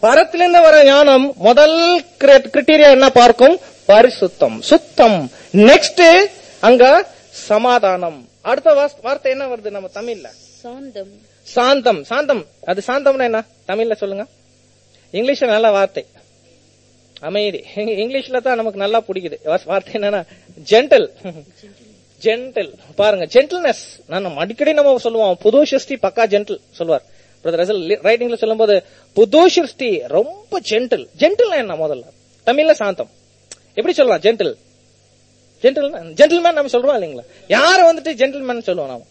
பரத்திலிருந்து வர ஞானம் முதல் கிரிட்டீரியா என்ன பார்க்கும் பரிசுத்தம் சுத்தம் நெக்ஸ்ட் அங்க சமாதானம் அடுத்த வாஸ்- வார்த்தை என்ன வருது நம்ம தமிழ்ல சாந்தம் சாந்தம் சாந்தம் அது சாந்தம்னா என்ன தமிழ்ல சொல்லுங்க இங்கிலீஷ்ல நல்ல வார்த்தை அமைதி இங்க- இங்கிலீஷ்ல தான் நமக்கு நல்லா பிடிக்குது வாஸ்- வார்த்தை என்னன்னா ஜென்டல் ஜென்டில் பாருங்க ஜென்டில்னஸ் நான் அடிக்கடி நம்ம சொல்லுவோம் புது சிருஷ்டி பக்கா ஜென்டில் சொல்லுவார் பிரதர் ரசல் ரைட்டிங்ல சொல்லும்போது புது சிருஷ்டி ரொம்ப ஜென்டில் ஜென்டில் என்ன முதல்ல தமிழ்ல சாந்தம் எப்படி சொல்லலாம் ஜென்டில் ஜென்டில்மேன் ஜென்டில்மேன் நம்ம சொல்றோம் இல்லைங்களா யார வந்துட்டு ஜென்டில்மேன் சொல்லுவோம் நாம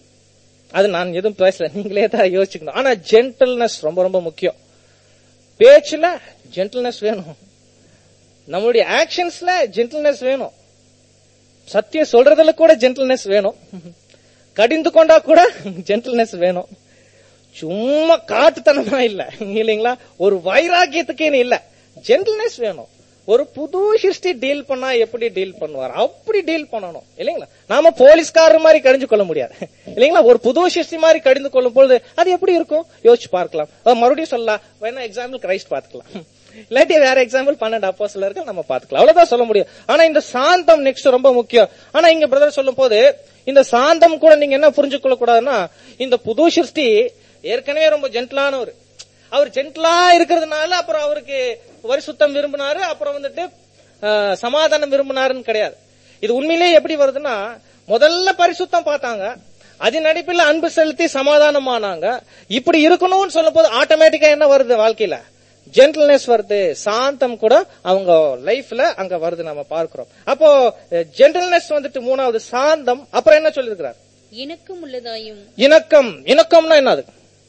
அது நான் எதுவும் பேசல நீங்களே தான் யோசிச்சுக்கணும் ஆனா ஜென்டில்னஸ் ரொம்ப ரொம்ப முக்கியம் பேச்சுல ஜென்டில்னஸ் வேணும் நம்மளுடைய ஆக்ஷன்ஸ்ல ஜென்டில்னஸ் வேணும் சத்தியம் சொல்றதுல கூட ஜென்டில்னஸ் வேணும் கடிந்து கொண்டா கூட ஜென்டில்னஸ் வேணும் சும்மா காட்டுத்தனமா இல்ல இல்லைங்களா ஒரு வைராக்கியத்துக்குன்னு இல்ல ஜென்டில்னஸ் வேணும் ஒரு புது சிருஷ்டி டீல் பண்ணா எப்படி டீல் பண்ணுவார் அப்படி டீல் பண்ணணும் இல்லைங்களா நாம போலீஸ்காரர் மாதிரி கடிஞ்சு கொள்ள முடியாது இல்லைங்களா ஒரு புது சிருஷ்டி மாதிரி கடிந்து கொள்ளும் பொழுது அது எப்படி இருக்கும் யோசிச்சு பார்க்கலாம் அஹ் மறுபடியும் சொல்லலாம் வேணா எக்ஸாம்பிள் கிரைஸ்ட் பார்த்துக்கலாம் இல்லாட்டி வேற எக்ஸாம்பிள் பன்னெண்டு அப்போ சிலர்கள் நம்ம பார்த்துக்கலாம் அவ்வளவுதான் சொல்ல முடியும் ஆனா இந்த சாந்தம் நெக்ஸ்ட் ரொம்ப முக்கியம் ஆனா இங்க பிரதர் சொல்லும் போது இந்த சாந்தம் கூட நீங்க என்ன புரிஞ்சு கொள்ள கூடாதுன்னா இந்த புது சிருஷ்டி ஏற்கனவே ரொம்ப ஜென்டலானவர் அவர் ஜென்டலா இருக்கிறதுனால அப்புறம் அவருக்கு பரிசுத்தம் விரும்பினாரு அப்புறம் வந்துட்டு ஆஹ், சமாதானம் விரும்பினாருன்னு கிடையாது இது உண்மையிலேயே எப்படி வருதுன்னா முதல்ல பரிசுத்தம் பார்த்தாங்க அதன் அடிப்பில் அன்பு செலுத்தி சமாதானமானாங்க இப்படி இருக்கணும்னு சொல்லும் போது ஆட்டோமேட்டிக்கா என்ன வருது வாழ்க்கையில ஜென்டில்னஸ் வருது சாந்தம் கூட அவங்க லைஃப்ல அங்க வருது நம்ம பார்க்கிறோம் அப்போ ஜென்டில்னஸ் வந்துட்டு மூணாவது சாந்தம் அப்புறம் என்ன சொல்லிருக்கிறார் இணக்கம் உள்ளதாயும் இணக்கம் இணக்கம்னா என்னது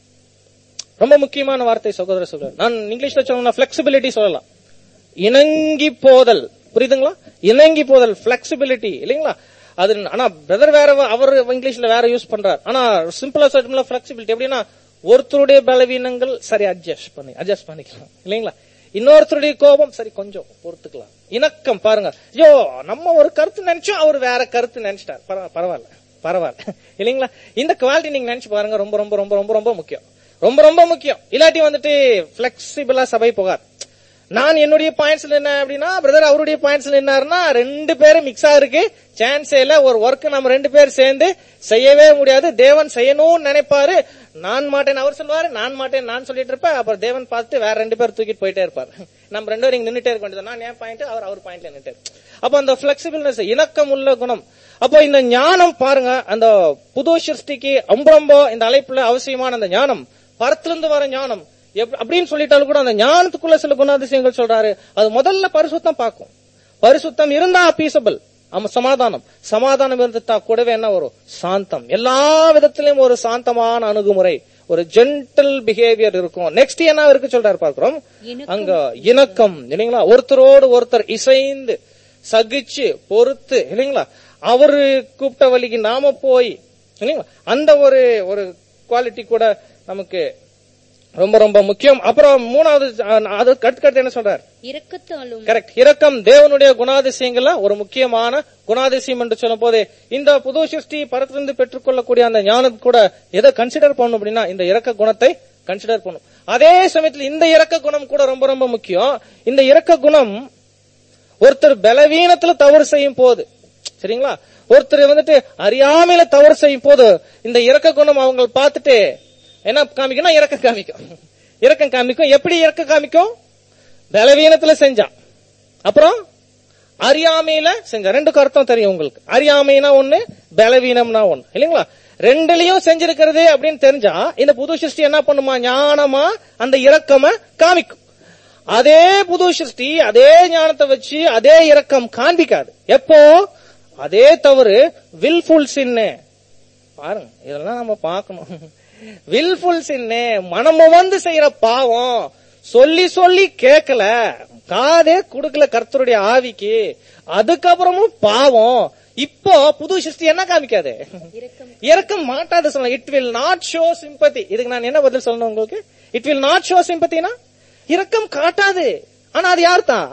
ரொம்ப முக்கியமான வார்த்தை சகோதர சொல்ற நான் இங்கிலீஷ்ல சொல்லணும்னா பிளெக்சிபிலிட்டி சொல்லலாம் இணங்கி போதல் புரியுதுங்களா இணங்கி போதல் பிளெக்சிபிலிட்டி இல்லைங்களா அது ஆனா பிரதர் வேற அவர் இங்கிலீஷ்ல வேற யூஸ் பண்றார் ஆனா சிம்பிளா சொல்லணும்னா பிளெக்சிபிலிட்டி எப்படின்னா ஒருத்தருடைய பலவீனங்கள் சரி அட்ஜஸ்ட் பண்ணி அட்ஜஸ்ட் பண்ணிக்கலாம் இல்லைங்களா இன்னொருத்தருடைய கோபம் சரி கொஞ்சம் பொறுத்துக்கலாம் இணக்கம் பாருங்க ஐயோ நம்ம ஒரு கருத்து நினைச்சோம் அவர் வேற கருத்து நினைச்சிட்டார் பரவா- பரவாயில்ல பரவாயில்ல இல்லைங்களா இந்த குவாலிட்டி நீங்க நினைச்சு பாருங்க ரொம்ப ரொம்ப ரொம்ப ரொம்ப ரொம்ப முக்கியம் ரொம்ப ரொம்ப முக்கியம் இல்லாட்டி வந்துட்டு பிளெக்சிபிளா சபை போகார் நான் என்னுடைய பாயிண்ட்ஸ்ல என்ன அப்படின்னா பிரதர் அவருடைய பாயிண்ட்ஸ்ல என்னாருன்னா ரெண்டு பேரும் மிக்ஸ் ஆகுறதுக்கு சான்ஸே இல்ல ஒரு ஒர்க் நம்ம ரெண்டு பேர் சேர்ந்து செய்யவே முடியாது தேவன் செய்யணும்னு நினைப்பாரு நான் மாட்டேன் அவர் சொல்லுவாரு நான் மாட்டேன் நான் சொல்லிட்டு இருப்பேன் அப்புறம் தேவன் பார்த்து வேற ரெண்டு பேர் தூக்கிட்டு போயிட்டே இருப்பாரு நம்ம ரெண்டு பேரும் இங்க நின்னுட்டே இருக்க வேண்டியது நான் என் பாயிண்ட் அவர் அவர் பாயிண்ட்ல நின்னுட்டு அப்ப அந்த பிளெக்சிபிள்னஸ் இணக்கம் உள்ள குணம் அப்போ இந்த ஞானம் பாருங்க அந்த புது சிருஷ்டிக்கு ரொம்ப ரொம்ப இந்த அழைப்புல அவசியமான அந்த ஞானம் பரத்திலிருந்து வர ஞானம் எப்- அப்படின்னு சொல்லிட்டாலும் கூட அந்த ஞானத்துக்குள்ள சில குணாதிசயங்கள் சொல்றாரு அது முதல்ல பரிசுத்தம் பார்க்கும் பரிசுத்தம் இருந்தா பீசபிள் ஆமா சமாதானம் சமாதானம் இருந்துட்டா கூடவே என்ன வரும் சாந்தம் எல்லா விதத்திலும் ஒரு சாந்தமான அணுகுமுறை ஒரு ஜென்டல் பிஹேவியர் இருக்கும் நெக்ஸ்ட் என்ன இருக்கு சொல்றாரு பார்க்கிறோம் இணக்கம். அங்க இணக்கம் இல்லைங்களா ஒருத்தரோடு ஒருத்தர் இசைந்து சகிச்சு பொறுத்து இல்லைங்களா அவரு கூப்பிட்ட வழிக்கு நாம போய் இல்லைங்களா அந்த ஒரு ஒரு குவாலிட்டி கூட நமக்கு ரொம்ப ரொம்ப முக்கியம் அப்புறம் மூணாவது அஹ், அதுக்கு அடுத்து என்ன சொல்றாரு இரக்கத்தாலும் கரெக்ட் இரக்கம் தேவனுடைய குணாதிசயங்கள்ல ஒரு முக்கியமான குணாதிசயம் என்று சொல்லும் போது இந்த புது சிருஷ்டி பரத்திலிருந்து பெற்றுக்கொள்ளக்கூடிய அந்த ஞானம் கூட எதை கன்சிடர் பண்ணணும் அப்படின்னா இந்த இரக்க குணத்தை கன்சிடர் பண்ணும் அதே சமயத்தில் இந்த இரக்க குணம் கூட ரொம்ப ரொம்ப முக்கியம் இந்த இரக்க குணம் ஒருத்தர் பலவீனத்துல தவறு செய்யும் போது சரிங்களா ஒருத்தர் வந்துட்டு அறியாமையில தவறு செய்யும் போது இந்த இரக்க குணம் அவங்க பார்த்துட்டு என்ன காமிக்கும்னா இரக்கம் காமிக்கும் இரக்கம் காமிக்கும் எப்படி இரக்கம் காமிக்கும் பலவீனத்துல செஞ்சான் அப்புறம் அறியாமையில செஞ்ச ரெண்டு அர்த்தம் தெரியும் உங்களுக்கு அறியாமைனா ஒண்ணு பலவீனம்னா ஒண்ணு இல்லைங்களா ரெண்டுலயும் செஞ்சிருக்கிறது அப்படின்னு தெரிஞ்சா இந்த புது சிருஷ்டி என்ன பண்ணுமா ஞானமா அந்த இரக்கம காமிக்கும் அதே புது சிருஷ்டி அதே ஞானத்தை வச்சு அதே இரக்கம் காண்பிக்காது எப்போ அதே தவறு வில்ஃபுல் சின்னு பாருங்க இதெல்லாம் நம்ம பார்க்கணும் வில்ஃபுல் சின்னு மனமு வந்து செய்யற பாவம் சொல்லி சொல்லி கேட்கல காதே குடுக்கல கர்த்தருடைய ஆவிக்கு அதுக்கப்புறமும் பாவம் இப்போ புது சிருஷ்டி என்ன காமிக்காது இரக்கம் இறக்கம் மாட்டாது சொல்லலாம் it will not show sympathy இதுக்கு நான் என்ன பதில் சொல்லணும் உங்களுக்கு இட் வில் நாட் ஷோ சிம்பத்தினா இரக்கம் காட்டாது ஆனா அது யார் தான்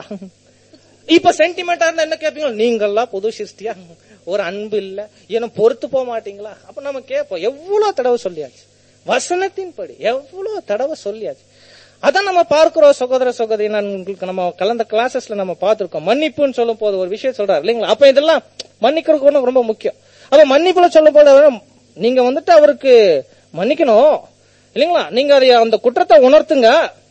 இப்ப சென்டிமெண்டா இருந்தா என்ன கேட்பீங்க நீங்கெல்லாம் புது சிருஷ்டியா ஒரு அன்பு இல்ல ஏன்னா பொறுத்து போக மாட்டீங்களா அப்ப நம்ம கேட்போம் எவ்வளவு தடவை சொல்லியாச்சு வசனத்தின்படி எவ்வளவு தடவை சொல்லியாச்சு அதான் நம்ம பார்க்கிறோம் சகோதர சகோதரி நான் உங்களுக்கு நம்ம கலந்த கிளாஸஸ்ல நம்ம பார்த்திருக்கோம் மன்னிப்புன்னு சொல்லும் போது ஒரு விஷயம் சொல்றாரு இல்லைங்களா அப்ப இதெல்லாம் மன்னிக்கிறது கூட ரொம்ப முக்கியம் அப்ப மன்னிப்புல சொல்லும் போது அவர் நீங்க வந்துட்டு அவருக்கு மன்னிக்கணும் இல்லைங்களா நீங்க அதை அந்த குற்றத்தை உணர்த்துங்க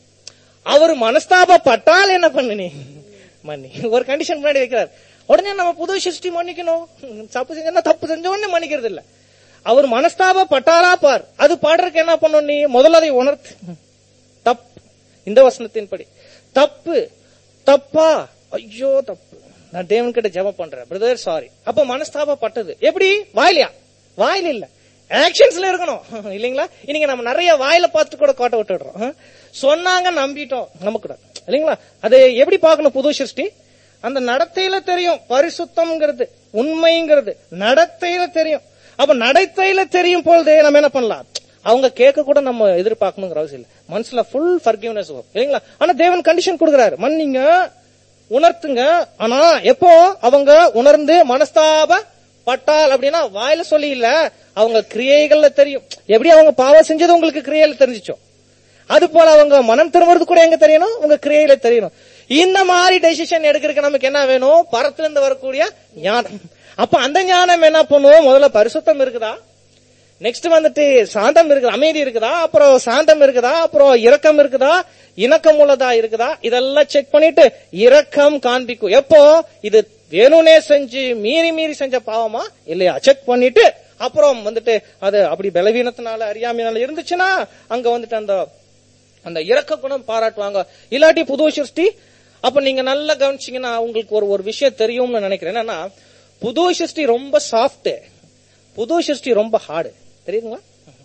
அவர் மனஸ்தாபப்பட்டால் என்ன பண்ணு நீ மன்னி ஒரு கண்டிஷன் முன்னாடி வைக்கிறார் உடனே நம்ம புது சிருஷ்டி மன்னிக்கணும் தப்பு செஞ்சா தப்பு செஞ்ச உடனே மன்னிக்கிறது இல்ல அவர் மனஸ்தாபப்பட்டாரா பார் அது பாடுறதுக்கு என்ன பண்ணணும் நீ முதல்ல அதை உணர்த்து தப்பு இந்த வசனத்தின்படி தப்பு தப்பா ஐயோ தப்பு நான் தேவன் கிட்ட ஜெபம் பண்றேன் பிரதர் சாரி அப்ப மனஸ்தாபப்பட்டது எப்படி வாயிலையா வாயில இல்ல ஆக்ஷன்ஸ்ல இருக்கணும் இல்லீங்களா இன்னைக்கு நம்ம நிறைய வாயில பார்த்து கூட கோட்டை விட்டுடுறோம் ஆ? சொன்னாங்க நம்பிட்டோம் நமக்கு கூட இல்லீங்களா அது எப்படி பார்க்கணும் புது சிருஷ்டி அந்த நடத்தையில தெரியும் பரிசுத்தம்ங்கிறது உண்மைங்கிறது நடத்தையில தெரியும் அப்ப நடத்தையில தெரியும் பொழுதே நம்ம என்ன பண்ணலாம் அவங்க கேட்க கூட நம்ம எதிர்பார்க்கணுங்கிற அவசியம் இல்ல மனசுல ஃபுல் ஃபர்கிவ்னஸ் வரும் இல்லைங்களா ஆனா தேவன் கண்டிஷன் கொடுக்குறாரு மன்னிங்க உணர்த்துங்க ஆனா எப்போ அவங்க உணர்ந்து மனஸ்தாப பட்டால் அப்படின்னா வாயில சொல்லி இல்ல அவங்க கிரியைகள்ல தெரியும் எப்படி அவங்க பாவம் செஞ்சது உங்களுக்கு கிரியையில தெரிஞ்சிச்சோ அது போல அவங்க மனம் திரும்புறது கூட எங்க தெரியணும் உங்க கிரியையில தெரியணும் இந்த மாதிரி டெசிஷன் எடுக்கிறதுக்கு நமக்கு என்ன வேணும் பரத்துல இருந்து வரக்கூடிய ஞானம் அப்ப அந்த ஞானம் என்ன பண்ணுவோம் முதல்ல பரிசுத்தம் இருக்குதா நெக்ஸ்ட் வந்துட்டு சாந்தம் இருக்குதா அமைதி இருக்குதா அப்புறம் சாந்தம் இருக்குதா அப்புறம் இரக்கம் இருக்குதா இணக்கம் உள்ளதா இருக்குதா இதெல்லாம் செக் பண்ணிட்டு இரக்கம் காண்பிக்கும் எப்போ இது வேணும்னே செஞ்சு மீறி மீறி செஞ்ச பாவமா இல்லையா செக் பண்ணிட்டு அப்புறம் வந்துட்டு அது அப்படி பலவீனத்தினால அறியாமையினால இருந்துச்சுன்னா அங்க வந்துட்டு அந்த அந்த இரக்க குணம் பாராட்டுவாங்க இல்லாட்டி புது சிருஷ்டி அப்ப நீங்க நல்லா கவனிச்சீங்கன்னா உங்களுக்கு ஒரு ஒரு விஷயம் தெரியும்னு நினைக்கிறேன் என்னன்னா புது சிருஷ்டி ரொம்ப சாஃப்ட் புது சிருஷ்டி ரொம்ப ஹார்டு தெரியுதுங்களா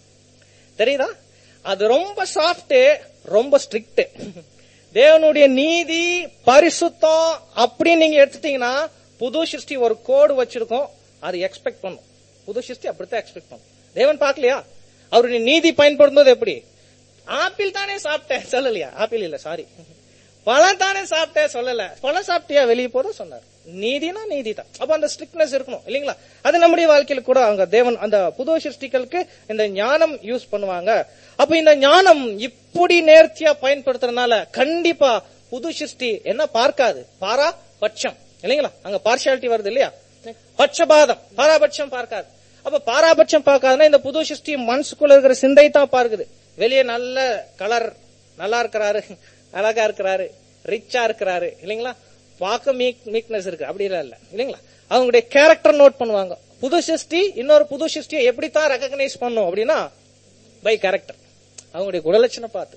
தெரியுதா அது ரொம்ப சாஃப்ட் ரொம்ப ஸ்ட்ரிக்ட் தேவனுடைய நீதி பரிசுத்தம் அப்படின்னு நீங்க எடுத்துட்டீங்கன்னா புது சிருஷ்டி ஒரு கோடு வச்சிருக்கோம் அது எக்ஸ்பெக்ட் பண்ணும் புது சிருஷ்டி அப்படித்தான் எக்ஸ்பெக்ட் பண்ணும் தேவன் பார்க்கலையா அவருடைய நீதி பயன்படுத்துவது எப்படி ஆப்பிள் தானே சாப்பிட்டேன் சொல்லலையா ஆப்பிள் இல்ல சாரி பழம் தானே சாப்பிட்டேன் சொல்லல பழம் சாப்பிட்டியா வெளியே போத சொன்னார் நீதினா நீதி தான் அப்ப அந்த ஸ்ட்ரிக்ட்னஸ் இருக்கணும் இல்லீங்களா அது நம்முடைய வாழ்க்கையில கூட அவங்க தேவன் அந்த புது சிருஷ்டிகளுக்கு இந்த ஞானம் யூஸ் பண்ணுவாங்க அப்ப இந்த ஞானம் இப்படி நேர்த்தியா பயன்படுத்துறதுனால கண்டிப்பா புது சிருஷ்டி என்ன பார்க்காது பாரா பட்சம் இல்லைங்களா அங்க பார்ஷியாலிட்டி வருது இல்லையா பட்சபாதம் பாராபட்சம் பார்க்காது அப்ப பாராபட்சம் பார்க்காதுன்னா இந்த புது சிருஷ்டி மனசுக்குள்ள இருக்கிற சிந்தை தான் பார்க்குது வெளியே நல்ல கலர் நல்லா இருக்கிறாரு அழகா இருக்கிறாரு ரிச்சா இருக்கிறாரு இல்லைங்களா பார்க்க மீக் மீக்னஸ் இருக்கு அப்படி எல்லாம் இல்ல இல்லைங்களா அவங்களுடைய கேரக்டர் நோட் பண்ணுவாங்க புது சிருஷ்டி இன்னொரு புது சிருஷ்டியை எப்படித்தான் ரெகக்னைஸ் பண்ணும் அப்படின்னா பை கேரக்டர் அவங்களுடைய குணலட்சணம் பார்த்து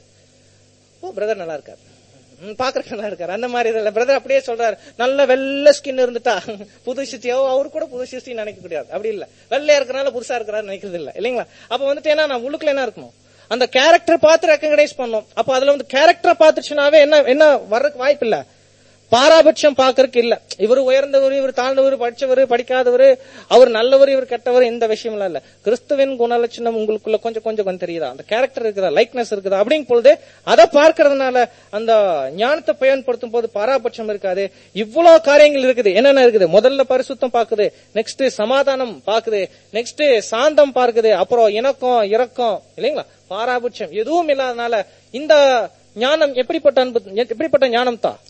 ஓ பிரதர் நல்லா இருக்காரு ம், பாக்குறதுக்கு நல்லா இருக்காரு அந்த மாதிரி இல்ல பிரதர் அப்படியே சொல்றாரு நல்ல வெள்ளை ஸ்கின் இருந்துட்டா புது சிருஷ்டியோ அவரு கூட புது சிருஷ்டி நினைக்க முடியாது அப்படி இல்ல வெள்ளையா இருக்கறனால புதுசா இருக்கிறாரு நினைக்கிறது இல்ல இல்லைங்களா அப்ப வந்துட்டு என்ன நான் உள்ளுக்குள்ள என்ன இருக்கணும் அந்த கேரக்டர் பார்த்து ரெக்கக்னைஸ் பண்ணும் அப்ப அதுல வந்து கேரக்டரை பார்த்துச்சுனாவே என்ன என்ன வர்றதுக்கு வாய்ப்பு இல்ல பாராபட்சம் பாக்குறதுக்கு இல்ல இவர் உயர்ந்தவர் இவர் தாழ்ந்தவர் படிச்சவர் படிக்காதவர் அவர் நல்லவர் இவர் கெட்டவர் இந்த விஷயம் இல்ல கிறிஸ்துவின் குணலட்சணம் உங்களுக்குள்ள கொஞ்சம் கொஞ்சம் கொஞ்சம் தெரியுதா அந்த கேரக்டர் இருக்குதா லைக்னஸ் இருக்குதா அப்படிங்கும் பொழுது அதை பார்க்கறதுனால அந்த ஞானத்தை பயன்படுத்தும் போது பாராபட்சம் இருக்காது இவ்வளவு காரியங்கள் இருக்குது என்னென்ன இருக்குது முதல்ல பரிசுத்தம் பாக்குது நெக்ஸ்ட் சமாதானம் பாக்குது நெக்ஸ்ட் சாந்தம் பார்க்குது அப்புறம் இணக்கம் இரக்கம் இல்லைங்களா பாராபட்சம் எதுவும் இல்லாதனால இந்த ஞானம் எப்படிப்பட்ட அன்பு எப்படிப்பட்ட ஞானம் தான்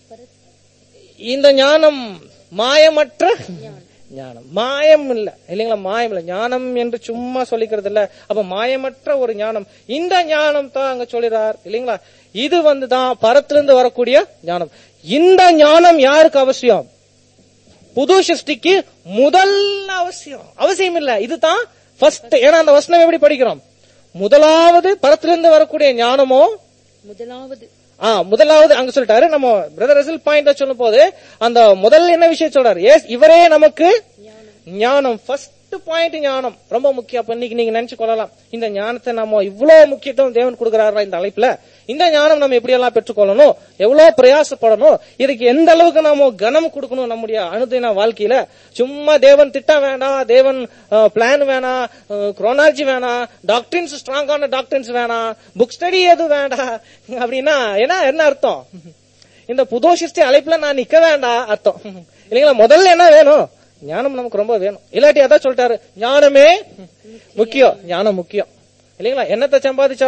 இந்த ஞானம் மாயமற்ற ஞானம் மாயம் இல்ல இல்லைங்களா மாயம் இல்ல ஞானம் என்று சும்மா சொல்லிக்கிறது இல்ல அப்ப மாயமற்ற ஒரு ஞானம் இந்த ஞானம் தான் அங்க சொல்லிறார் இல்லைங்களா இது வந்துதான் பரத்திலிருந்து வரக்கூடிய ஞானம் இந்த ஞானம் யாருக்கு அவசியம் புது சிருஷ்டிக்கு முதல் அவசியம் அவசியம் இல்ல இதுதான் ஃபர்ஸ்ட் ஏன்னா அந்த வசனம் எப்படி படிக்கிறோம் முதலாவது பரத்திலிருந்து வரக்கூடிய ஞானமோ முதலாவது ஆ முதலாவது அங்க சொல்லிட்டாரு நம்ம பிரதர் ரிசல்ட் பாயிண்ட் சொல்லும் போது அந்த முதல் என்ன விஷயம் சொல்றாரு எஸ் இவரே நமக்கு ஞானம் ஃபர்ஸ்ட் பாயிண்ட் ஞானம் ரொம்ப முக்கியம் அப்ப இன்னைக்கு நீங்க நினைச்சு கொள்ளலாம் இந்த ஞானத்தை நம்ம இவ்வளவு முக்கியத்துவம் தேவன் கொடுக்கிறாரா இந்த அழைப்புல இந்த ஞானம் நம்ம எப்படி எல்லாம் பெற்றுக்கொள்ளணும் எவ்வளவு பிரயாசப்படணும் இதுக்கு எந்த அளவுக்கு நாம கனம் கொடுக்கணும் நம்முடைய அனுதின வாழ்க்கையில சும்மா தேவன் திட்டம் வேண்டாம் தேவன் பிளான் வேணாம் குரோனாலஜி வேணாம் டாக்டரின்ஸ் ஸ்ட்ராங்கான டாக்டரின்ஸ் வேணாம் புக் ஸ்டடி எதுவும் வேண்டாம் அப்படின்னா என்ன என்ன அர்த்தம் இந்த புது சிருஷ்டி அழைப்புல நான் நிக்க வேண்டாம் அர்த்தம் இல்லைங்களா முதல்ல என்ன வேணும் ஞானம் நமக்கு ரொம்ப வேணும் இல்லாட்டி அதான் சொல்லிட்டாரு ஞானமே முக்கியம் ஞானம் முக்கியம் இல்லைங்களா என்னத்தை சம்பாதிச்சாலும்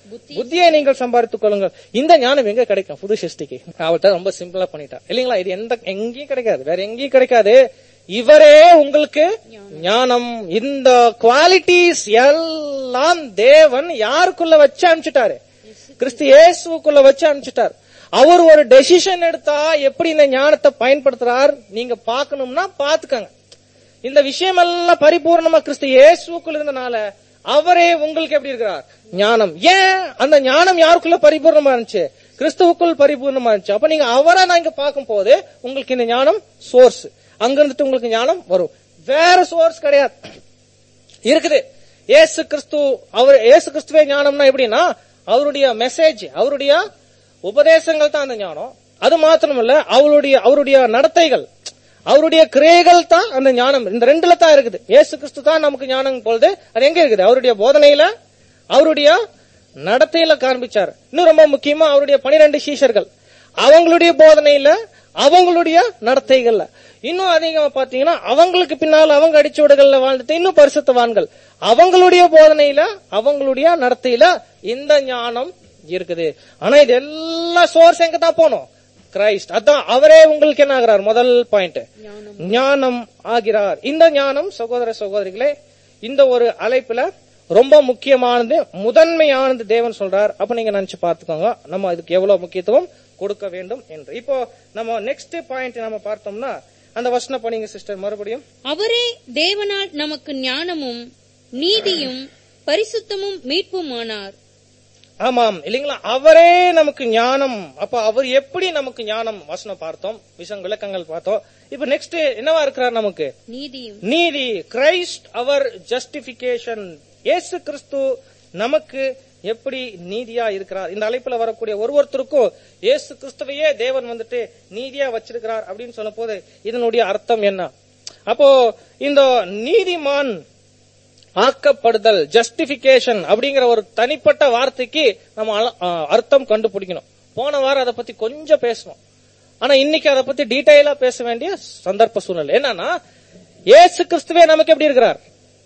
புத்தி புத்தியை நீங்கள் சம்பாதித்துக் கொள்ளுங்கள் இந்த ஞானம் எங்க கிடைக்கும் புது சிருஷ்டிக்கு அவர்கிட்ட ரொம்ப சிம்பிளா பண்ணிட்டார் இல்லீங்களா இது எந்த எங்கேயும் கிடைக்காது வேற எங்கேயும் கிடைக்காது இவரே உங்களுக்கு ஞானம் இந்த குவாலிட்டிஸ் எல்லாம் தேவன் யாருக்குள்ள வச்சு அனுப்பிச்சிட்டாரு கிறிஸ்து இயேசுக்குள்ள வச்சு அனுப்பிச்சிட்டார் அவர் ஒரு டெசிஷன் எடுத்தா எப்படி இந்த ஞானத்தை பயன்படுத்துறார் நீங்க பாக்கணும்னா பாத்துக்கங்க இந்த விஷயம் எல்லாம் பரிபூர்ணமா கிறிஸ்து இயேசுக்குள்ள இருந்தனால அவரே உங்களுக்கு எப்படி இருக்கிறார் ஞானம் ஏன் அந்த ஞானம் யாருக்குள்ள பரிபூர்ணமா இருந்துச்சு கிறிஸ்துவுக்குள் பரிபூர்ணமா இருந்துச்சு அப்ப நீங்க அவரை நாங்க பார்க்கும் போது உங்களுக்கு இந்த ஞானம் சோர்ஸ் அங்க இருந்துட்டு உங்களுக்கு ஞானம் வரும் வேற சோர்ஸ் கிடையாது இருக்குது ஏசு கிறிஸ்து அவர் ஏசு கிறிஸ்துவே ஞானம்னா எப்படின்னா அவருடைய மெசேஜ் அவருடைய உபதேசங்கள் தான் அந்த ஞானம் அது மாத்திரமல்ல அவருடைய அவருடைய நடத்தைகள் அவருடைய கிரியைகள் தான் அந்த ஞானம் இந்த ரெண்டுல தான் இருக்குது ஏசு கிறிஸ்து தான் நமக்கு ஞானம் பொழுது அது எங்க இருக்குது அவருடைய போதனையில அவருடைய நடத்தையில காண்பிச்சார் இன்னும் ரொம்ப முக்கியமா அவருடைய பனிரெண்டு சீஷர்கள் அவங்களுடைய போதனையில அவங்களுடைய நடத்தைகள்ல இன்னும் அதிகமா பாத்தீங்கன்னா அவங்களுக்கு பின்னால் அவங்க அடிச்சுவடுகள்ல வாழ்ந்துட்டு இன்னும் பரிசுத்தவான்கள் அவங்களுடைய போதனையில அவங்களுடைய நடத்தையில இந்த ஞானம் இருக்குது ஆனா இது எல்லா சோர்ஸ் எங்க தான் போனோம் கிரைஸ்ட் அதான் அவரே உங்களுக்கு என்ன ஆகிறார் முதல் பாயிண்ட் ஞானம் ஞானம் ஆகிறார் இந்த ஞானம் சகோதர சகோதரிகளே இந்த ஒரு அழைப்புல ரொம்ப முக்கியமானது முதன்மையானது தேவன் சொல்றார் அப்ப நீங்க நினைச்சு பார்த்துக்கோங்க நம்ம இதுக்கு எவ்வளவு முக்கியத்துவம் கொடுக்க வேண்டும் என்று இப்போ நம்ம நெக்ஸ்ட் பாயிண்ட் நம்ம பார்த்தோம்னா அந்த வசனம் பண்ணீங்க சிஸ்டர் மறுபடியும் அவரே தேவனால் நமக்கு ஞானமும் நீதியும் பரிசுத்தமும் மீட்புமானார் ஆமாம் இல்லைங்களா அவரே நமக்கு ஞானம் அப்ப அவர் எப்படி நமக்கு ஞானம் வசனம் பார்த்தோம் விஷம் விளக்கங்கள் பார்த்தோம் இப்ப நெக்ஸ்ட் என்னவா இருக்கிறார் நமக்கு நீதியும் நீதி கிரைஸ்ட் அவர் ஜஸ்டிபிகேஷன் இயேசு கிறிஸ்து நமக்கு எப்படி நீதியா இருக்கிறார் இந்த அழைப்புல வரக்கூடிய ஒரு ஒருத்தருக்கும் இயேசு கிறிஸ்துவையே தேவன் வந்துட்டு நீதியா வச்சிருக்கிறார் அப்படின்னு சொல்லும் போது இதனுடைய அர்த்தம் என்ன அப்போ இந்த நீதிமான் ஆக்கப்படுதல் ஜஸ்டிபிகேஷன் அப்படிங்கிற ஒரு தனிப்பட்ட வார்த்தைக்கு நம்ம அல- ஆ, அர்த்தம் கண்டுபிடிக்கணும் போன வாரம் அதை பத்தி கொஞ்சம் பேசணும் ஆனா இன்னைக்கு அதை பத்தி டீடைலா பேச வேண்டிய சந்தர்ப்ப சூழ்நிலை என்னன்னா இயேசு கிறிஸ்துவே நமக்கு எப்படி இருக்கிறார்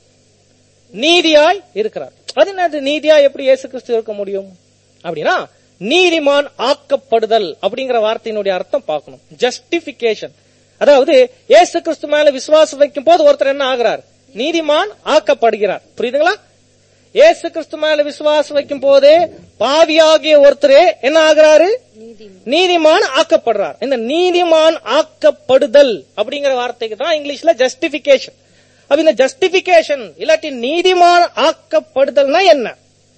நீதியாய் இருக்கிறார் அது என்னது நீதியா எப்படி இயேசு கிறிஸ்து இருக்க முடியும் அப்படின்னா நீதிமான் ஆக்கப்படுதல் அப்படிங்கிற வார்த்தையினுடைய அர்த்தம் பார்க்கணும் ஜஸ்டிபிகேஷன் அதாவது இயேசு கிறிஸ்து மேல விசுவாசம் வைக்கும் போது ஒருத்தர் என்ன ஆகிறார் நீதிமான் ஆக்கப்படுகிறார் புரியுதுங்களா இயேசு கிறிஸ்து மேல விசுவாசம் வைக்கும் போது பாவியாகிய ஒருத்தரே என்ன ஆகிறாரு நீதியும் நீதிமான் ஆக்கப்படுறார் இந்த நீதிமான் ஆக்கப்படுதல் அப்படிங்கிற வார்த்தைக்கு தான் இங்கிலீஷ்ல ஜஸ்டிபிகேஷன் அப்ப இந்த ஜஸ்டிபிகேஷன் இல்லாட்டி நீதிமான் ஆக்கப்படுதல்னா என்ன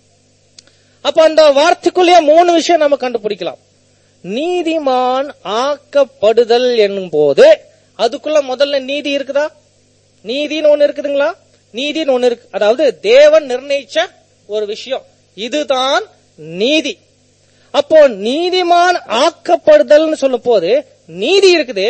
அப்ப அந்த வார்த்தைக்குள்ளேயே மூணு விஷயம் நம்ம கண்டுபிடிக்கலாம் நீதிமான் ஆக்கப்படுதல் என்னும் போது அதுக்குள்ள முதல்ல நீதி இருக்குதா நீதின்னு ஒண்ணு இருக்குதுங்களா நீதின்னு ஒண்ணு இருக்கு அதாவது தேவன் நிர்ணயிச்ச ஒரு விஷயம் இதுதான் நீதி அப்போ நீதிமான் ஆக்கப்படுதல்னு சொல்லும் போது நீதி இருக்குது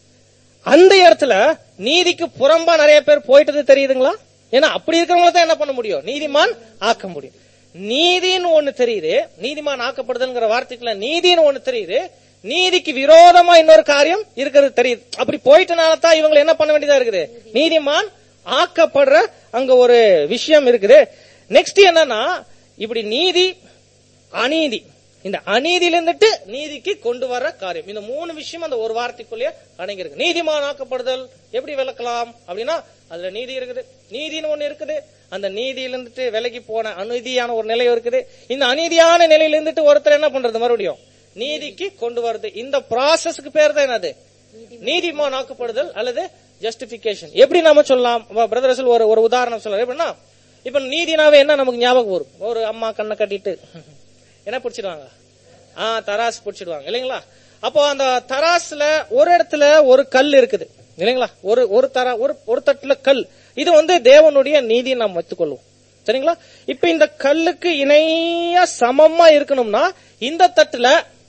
அந்த இடத்துல நீதிக்கு புறம்பா நிறைய பேர் போயிட்டது தெரியுதுங்களா ஏன்னா அப்படி இருக்கிறவங்கள தான் என்ன பண்ண முடியும் நீதிமான் ஆக்க முடியும் நீதின்னு ஒண்ணு தெரியுது நீதிமான் ஆக்கப்படுதல்ங்கிற வார்த்தைக்குள்ள நீதின்னு ஒண்ணு தெரியுது நீதிக்கு விரோதமா இன்னொரு காரியம் இருக்கிறது தெரியுது அப்படி போயிட்டனால தான் இவங்க என்ன பண்ண வேண்டியதா இருக்குது நீதிமான் ஆக்கப்படுற அங்க ஒரு விஷயம் இருக்குது நெக்ஸ்ட் என்னன்னா இப்படி நீதி அநீதி இந்த அநீதியில இருந்துட்டு நீதிக்கு கொண்டு வர காரியம் இந்த மூணு விஷயம் அந்த ஒரு வார்த்தைக்குள்ளேயே அடங்கியிருக்கு நீதிமான் ஆக்கப்படுதல் எப்படி விளக்கலாம் அப்படின்னா அதுல நீதி இருக்குது நீதின்னு ஒண்ணு இருக்குது அந்த நீதியில இருந்துட்டு விலகி போன அநீதியான ஒரு நிலை இருக்குது இந்த அநீதியான நிலையில இருந்துட்டு ஒருத்தர் என்ன பண்றது மறுபடியும் நீதிக்கு கொண்டு வருது இந்த ப்ராசஸ்க்கு பேர் தான் என்னது நீதிமான் ஆக்கப்படுதல் அல்லது ஜஸ்டிபிகேஷன் எப்படி நாம சொல்லலாம் பிரதர் ஒரு ஒரு உதாரணம் சொல்ல எப்படின்னா இப்ப நீதினாவே என்ன நமக்கு ஞாபகம் வரும் ஒரு அம்மா கண்ணை கட்டிட்டு என்ன பிடிச்சிடுவாங்க ஆ தராஸ் பிடிச்சிடுவாங்க இல்லைங்களா அப்போ அந்த தராஸ்ல ஒரு இடத்துல ஒரு கல் இருக்குது இல்லைங்களா ஒரு ஒரு தர ஒரு ஒரு தட்டுல கல் இது வந்து தேவனுடைய நீதியை நாம் வைத்துக்கொள்வோம் சரிங்களா இப்ப இந்த கல்லுக்கு இணையா சமமா இருக்கணும்னா இந்த தட்டுல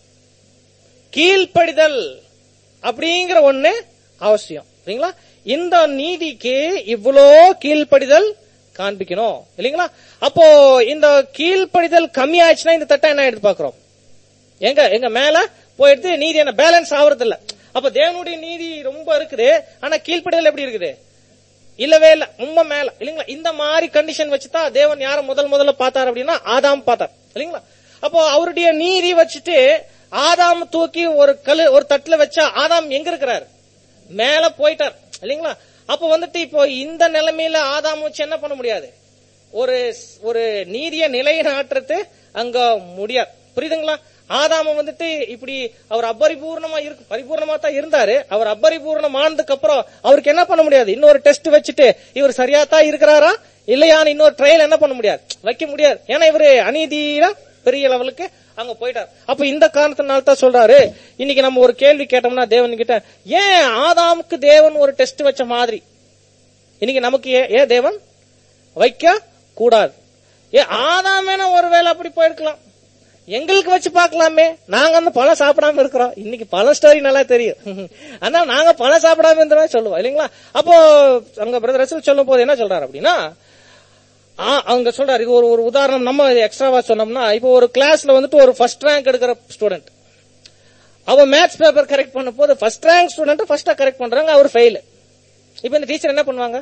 கீழ்ப்படிதல் அப்படிங்கிற ஒண்ணு அவசியம் சரிங்களா இந்த நீதிக்கு இவ்வளோ கீழ்ப்படிதல் காண்பிக்கணும் இல்லைங்களா அப்போ இந்த கீழ்ப்படிதல் கம்மி ஆயிடுச்சுன்னா இந்த தட்டை என்ன எடுத்து பாக்குறோம் எங்க எங்க மேல போயிடுது நீதி என்ன பேலன்ஸ் ஆகுறது இல்ல அப்ப தேவனுடைய நீதி ரொம்ப இருக்குது ஆனா கீழ்ப்படிதல் எப்படி இருக்குது இல்லவே இல்ல ரொம்ப மேல இல்லைங்களா இந்த மாதிரி கண்டிஷன் வச்சுதான் தேவன் யார முதல் முதல்ல பார்த்தார் அப்படின்னா ஆதாம் பார்த்தார் இல்லைங்களா அப்போ அவருடைய நீதி வச்சுட்டு ஆதாம் தூக்கி ஒரு கல்லு ஒரு தட்டுல வச்சா ஆதாம் எங்க இருக்கிறார் மேல போயிட்டார் இல்லைங்களா அப்ப வந்துட்டு இப்போ இந்த நிலைமையில ஆதாம் வச்சு என்ன பண்ண முடியாது ஒரு ஒரு நீதிய நிலையை நாட்டுறது அங்க முடியாது புரியுதுங்களா ஆதாம வந்துட்டு இப்படி அவர் அபரிபூர்ணமா இருக்கு பரிபூர்ணமா தான் இருந்தாரு அவர் அபரிபூர்ணமானதுக்கு அப்புறம் அவருக்கு என்ன பண்ண முடியாது இன்னொரு டெஸ்ட் வச்சுட்டு இவர் சரியா தான் இருக்கிறாரா இல்லையான்னு இன்னொரு ட்ரையல் என்ன பண்ண முடியாது வைக்க முடியாது ஏன்னா இவரு அநீதியா பெரிய லெவலுக்கு அங்க போயிட்டார் அப்ப இந்த காரணத்தினால தான் சொல்றாரு இன்னைக்கு நம்ம ஒரு கேள்வி கேட்டோம்னா தேவன் கிட்ட ஏன் ஆதாமுக்கு தேவன் ஒரு டெஸ்ட் வச்ச மாதிரி இன்னைக்கு நமக்கு ஏ- ஏன் தேவன் வைக்க கூடாது ஏ ஆதாமேனா ஒருவேளை அப்படி போயிருக்கலாம் எங்களுக்கு வச்சு பார்க்கலாமே நாங்க வந்து பழம் சாப்பிடாம இருக்கிறோம் இன்னைக்கு பழம் ஸ்டோரி நல்லா தெரியும் ஆனா நாங்க பழம் சாப்பிடாம இருந்தோம் சொல்லுவோம் இல்லைங்களா அப்போ அங்க பிரதர் ரசூல் சொல்லும் போது என்ன சொல்றாரு அப்படின்னா ஆ, அவங்க சொல்றாரு இது ஒரு ஒரு உதாரணம் நம்ம எக்ஸ்ட்ராவா சொன்னோம்னா இப்போ ஒரு கிளாஸ்ல வந்துட்டு ஒரு ஃபர்ஸ்ட் ரேங்க் எடுக்கிற ஸ்டூடெண்ட் அவன் மேத்ஸ் பேப்பர் கரெக்ட் பண்ண போது ஃபர்ஸ்ட் ரேங்க் ஸ்டூடெண்ட் ஃபர்ஸ்டா கரெக்ட் பண்றாங்க அவர் ஃபெயில் இப்போ இந்த டீச்சர் என்ன பண்ணுவாங்க